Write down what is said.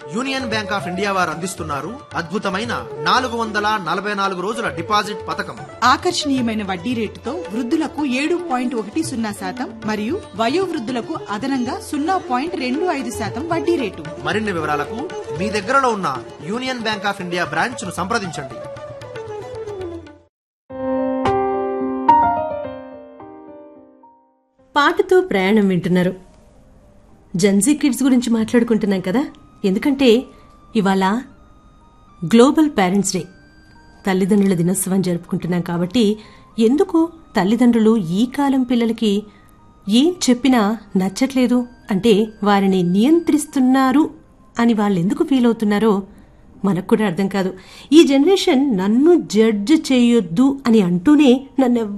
union Bank of India వారు అందిస్తున్నారు అద్భుతమైన నాలుగు వందల నలభై నాలుగు రోజుల డిపాజిట్ పథకం ఆకర్షణీయమైన వడ్డీ రేటుతో వృద్ధులకు ఏడు పాయింట్ ఒకటి సున్నా శాతం మరియు వయోవృద్ధులకు అదనంగా సున్నా పాయింట్ రెండు ఐదు శాతం వడ్డీ రేటు మరిన్ని వివరాలకు మీ దగ్గరలో ఉన్న Union Bank of India branch ను సంప్రదించండి పాటతో ప్రయాణం వింటున్నారు జన్జీ కిడ్స్ గురించి మాట్లాడుకుంటున్నాం కదా ఎందుకంటే ఇవాళ గ్లోబల్ పేరెంట్స్ డే తల్లిదండ్రుల దినోత్సవం జరుపుకుంటున్నాం కాబట్టి ఎందుకు తల్లిదండ్రులు ఈ కాలం పిల్లలకి ఏం చెప్పినా నచ్చట్లేదు అంటే వారిని నియంత్రిస్తున్నారు అని వాళ్ళు ఎందుకు ఫీల్ అవుతున్నారో మనకు కూడా అర్థం కాదు ఈ జనరేషన్ నన్ను జడ్జ్ చేయొద్దు అని అంటూనే నన్ను